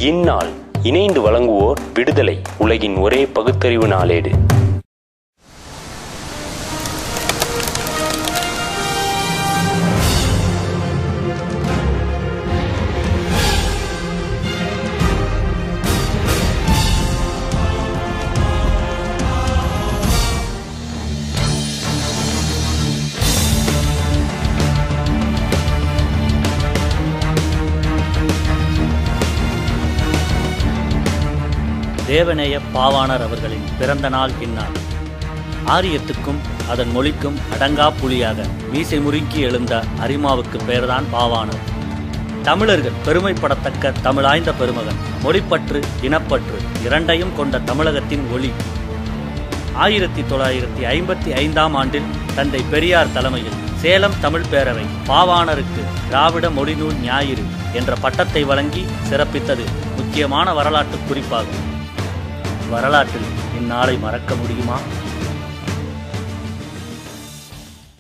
இந்நாள் இணைந்து வழங்குவோர் விடுதலை உலகின் ஒரே பகுத்தறிவு நாளேடு தேவநேய பாவாணர் அவர்களின் பிறந்த நாள் இந்நாள் ஆரியத்துக்கும் அதன் மொழிக்கும் அடங்கா புலியாக மீசை முறுக்கி எழுந்த அரிமாவுக்கு பெயர்தான் பாவாணர் தமிழர்கள் பெருமைப்படத்தக்க தமிழாய்ந்த பெருமகன் மொழிப்பற்று இனப்பற்று இரண்டையும் கொண்ட தமிழகத்தின் ஒளி ஆயிரத்தி தொள்ளாயிரத்தி ஐம்பத்தி ஐந்தாம் ஆண்டில் தந்தை பெரியார் தலைமையில் சேலம் தமிழ் பேரவை பாவாணருக்கு திராவிட மொழிநூல் ஞாயிறு என்ற பட்டத்தை வழங்கி சிறப்பித்தது முக்கியமான வரலாற்று குறிப்பாகும் வரலாற்றில் இந்நாளை மறக்க முடியுமா